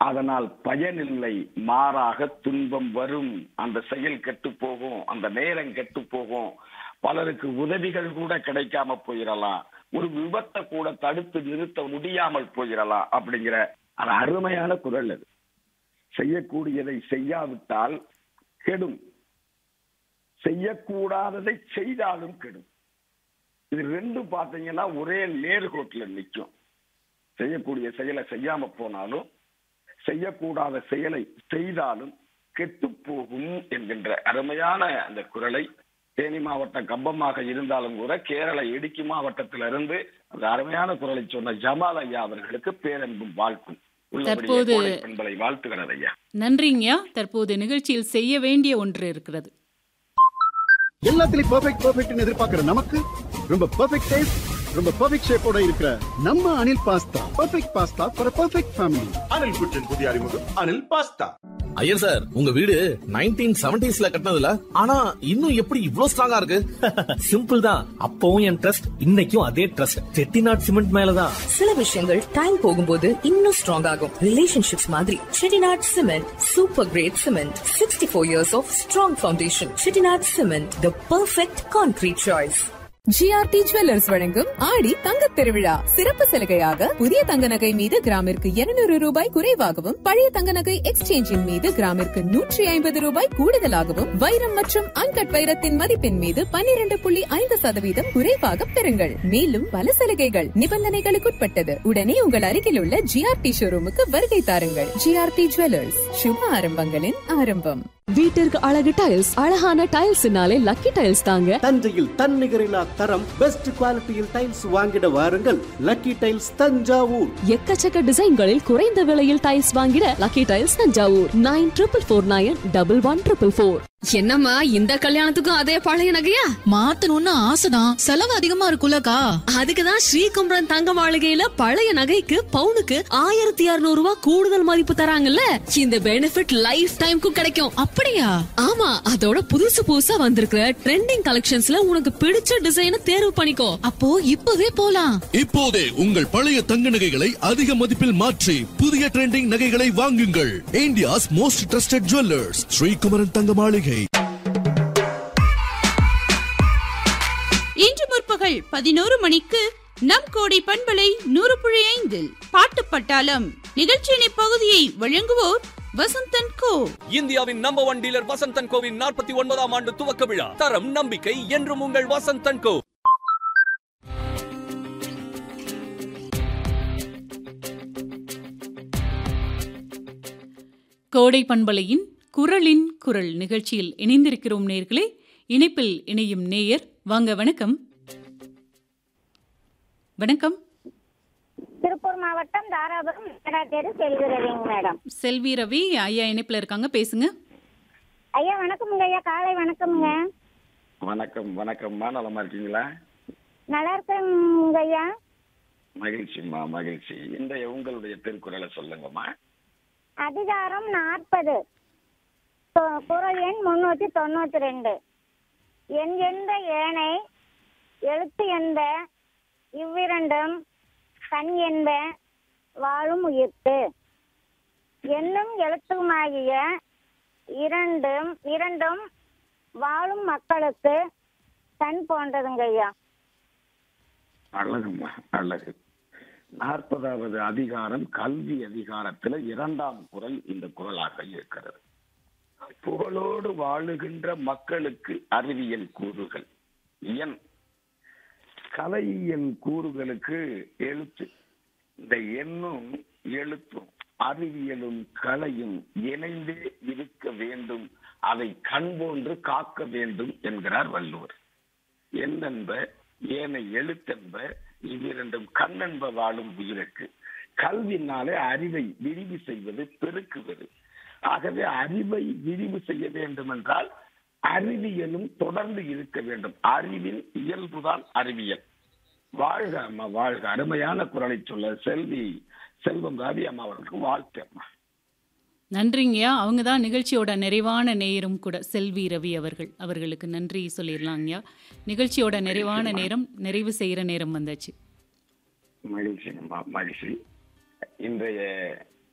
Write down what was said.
அதனால் பயனில்லை மாறாக துன்பம் வரும் அந்த செயல் கெட்டு போகும் அந்த நேரம் கெட்டு போகும் பலருக்கு உதவிகள் கூட கிடைக்காம போயிடலாம் ஒரு விபத்தை கூட தடுத்து நிறுத்த முடியாமல் போயிடலாம் அப்படிங்கிற அது அருமையான குரல் அது செய்யக்கூடியதை செய்யாவிட்டால் கெடும் செய்யக்கூடாததை செய்தாலும் கெடும் இது ரெண்டும் பார்த்தீங்கன்னா ஒரே நேர்கோட்டில் நிற்கும் செய்யக்கூடிய செயலை செய்யாம போனாலும் செய்யக்கூடாத செயலை செய்தாலும் கெட்டு போகும் என்கின்ற அருமையான அந்த குரலை தேனி மாவட்டம் கம்பமாக இருந்தாலும் கூட கேரள இடுக்கி மாவட்டத்திலிருந்து அந்த அருமையான குரலை சொன்ன ஜமால் ஐயா அவர்களுக்கு பேரன்பும் வாழ்க்கும் உள்ளபடியே தற்போது- கோடை பண்பலை வாழ்த்துகிறது ஐயா நன்றிங்கய்யா தற்போது நிகழ்ச்சியில் செய்ய வேண்டிய ஒன்று இருக்கிறது எல்லாத்துலயும் பெர்ஃபெக்ட் பெர்ஃபெக்ட்னு எதிர்பார்க்கிற நமக்கு ரொம்ப பெர்ஃபெக்ட் டேஸ்ட் ரொம்ப பெர்ஃபெக்ட் ஷேப்போட இருக்கிற நம்ம Anil pasta perfect pasta for perfect family Anil குச்சின் புதிய அறிமுகம் அனில் பாஸ்தா ஐயர் சார் உங்க வீடு நைன்டீன் செவன்டிஸ்ல கட்டினதுல ஆனா இன்னும் எப்படி இவ்ளோ ஸ்ட்ராங்கா இருக்கு சிம்பிள் தான் அப்பவும் என் ட்ரஸ்ட் இன்னைக்கும் அதே ட்ரஸ்ட் செட்டிநாட் சிமெண்ட் மேலதான் சில விஷயங்கள் டைம் போகும்போது இன்னும் ஸ்ட்ராங் ஆகும் ரிலேஷன்ஷிப்ஸ் மாதிரி Chettinad cement super great cement sixty four years of strong foundation Chettinad cement the perfect concrete choice GRT jewellers வழங்கும் ஆடி தங்கத் திருவிழா சிறப்பு சலுகையாக புதிய தங்க நகை மீது கிராமிற்கு 200 ரூபாய் குறைவாகவும் பழைய தங்க நகை எக்ஸ்சேஞ்சின் மீது கிராமிற்கு நூற்றி ஐம்பது ரூபாய் கூடுதலாகவும் வைரம் மற்றும் அன்கட் வைரத்தின் மதிப்பின் மீது 12.5% புள்ளி ஐந்து சதவீதம் குறைவாக பெறுங்கள் மேலும் பல சலுகைகள் நிபந்தனைகளுக்குட்பட்டது உடனே உங்கள் அருகில் உள்ள ஜிஆர்டி ஷோரூமுக்கு வருகை தாருங்கள் ஜிஆர்டி ஜுவல்லர்ஸ் சுப ஆரம்பங்களின் ஆரம்பம் வீட்டிற்கு அழகு டைல்ஸ் அழகான டைல்ஸ்னாலே லக்கி டைல்ஸ் தாங்க தஞ்சையில் தன்னிகரில்லா தரம் பெஸ்ட் குவாலிட்டியில் டைல்ஸ் வாங்கிட வாருங்கள் லக்கி டைல்ஸ் தஞ்சாவூர் எக்கச்சக்க டிசைன்களில் குறைந்த விலையில் டைல்ஸ் வாங்கிட lucky tiles Thanjavur nine triple four nine double one triple four என்னம்மா இந்த கல்யாணத்துக்கும் அதே பழைய நகையா மாத்தணும்னு ஆசைதான் செலவு அதிகமா இருக்குல்லக்கா அதுக்குதான் ஸ்ரீகும்பரன் தங்க மாளிகையில பழைய நகைக்கு பவுனுக்கு ஆயிரத்தி இருநூறு ரூபாய் கூடுதல் மதிப்பு தராங்கல்ல இந்த பெனிஃபிட் லைஃப் டைம்க்கும் கிடைக்கும் அப்படியா ஆமா அதோட புதுசு புதுசா வந்திருக்கிற ட்ரெண்டிங் கலெக்ஷன்ஸ்ல உனக்கு பிடிச்ச டிசைனை தேர்வு பண்ணிக்கோ அப்போ இப்பவே போலாம் இப்போதே உங்கள் பழைய தங்க நகைகளை அதிக மதிப்பில் மாற்றி புதிய ட்ரெண்டிங் நகைகளை வாங்குங்கள் India's most trusted jewellers Srikumaran Thanga Maligai இன்று முற்பகல் பதினோரு மணிக்கு நம் கோடி பண்பலை நூறு புள்ளி ஐந்தில் பாட்டு பட்டாளம் நிகழ்ச்சியின் இப்பகுதியை வழங்குவோர் வசந்தன் கோ இந்தியாவின் நம்பர் ஒன் டீலர் வசந்தன் கோவின் நாற்பத்தி ஒன்பதாம் ஆண்டு துவக்க விழா தரம் நம்பிக்கை என்றும் உங்கள் வசந்தன் கோ கோடை பண்பலையின் குரலின் குரல் நிகழ்ச்சியில் இணைந்திருக்கிறோம் நேர்களே இணைப்பில் இணையும் நேயர் வாங்க வணக்கம் வணக்கம் திருப்பூர் மாவட்டம் தாராபுரம் தெரு செல்வி ரவிங்க மேடம் செல்வி ரவி ஐயா இணைப்பில் இருக்காங்க பேசுங்க ஐயா வணக்கமுங்க ஐயா காலை வணக்கமுங்க வணக்கம் வணக்கம்மா நலமா இருக்கீங்களா நல்லா இருக்கேங்க ஐயா மகிழ்ச்சிம்மா மகிழ்ச்சி இந்த உங்களுடைய திருக்குறளை சொல்லுங்கம்மா அதிகாரம் நாற்பது குரல் எண் முன்னூத்தி தொண்ணூத்தி ரெண்டு எண் என்ற ஏனை எழுத்து என்ப இவ்விரண்டும் கண் என்ப வாழும் உயிர்த்து எண்ணும் எழுத்துமாகிய இரண்டும் இரண்டும் வாழும் மக்களுக்கு கண் போன்றதுங்க ஐயா அழகும்மா அழகு நாற்பதாவது அதிகாரம் கல்வி அதிகாரத்துல இரண்டாம் குரல் இந்த குரலாக இருக்கிறது புகழோடு வாழுகின்ற மக்களுக்கு அறிவியல் கூறுகள் எண் கலையியல் கூறுகளுக்கு எழுத்து இந்த எண்ணும் எழுத்தும் அறிவியலும் கலையும் இணைந்தே இருக்க வேண்டும் அதை கண் போன்று காக்க வேண்டும் என்கிறார் வள்ளுவர் என்னென்ப ஏனை எழுத்தென்ப இவ்விரண்டும் கண்ணென்ப வாழும் உயிருக்கு கல்வினாலே அறிவை விரிவு செய்வது பெருக்குவது ஆகவே அறிவை விரிவு செய்ய வேண்டும் என்றால் அறிவியலும் தொடர்ந்து இருக்க வேண்டும் அறிவின் இயல்புதான் அறிவியல் வாழ்க அம்மா வாழ்க அருமையான குரலை சொல்ல செல்வி செல்வம் ரவி அம்மா அவர்களுக்கு வாழ்த்து அம்மா நன்றிங்கய்யா அவங்க தான் நிகழ்ச்சியோட நிறைவான நேயரும் கூட செல்வி ரவி அவர்கள் அவர்களுக்கு நன்றி சொல்லிடலாங்கய்யா நிகழ்ச்சியோட நிறைவான நேரம் நிறைவு செய்கிற நேரம் வந்தாச்சு மகிழ்ச்சி அம்மா மகிழ்ச்சி இன்றைய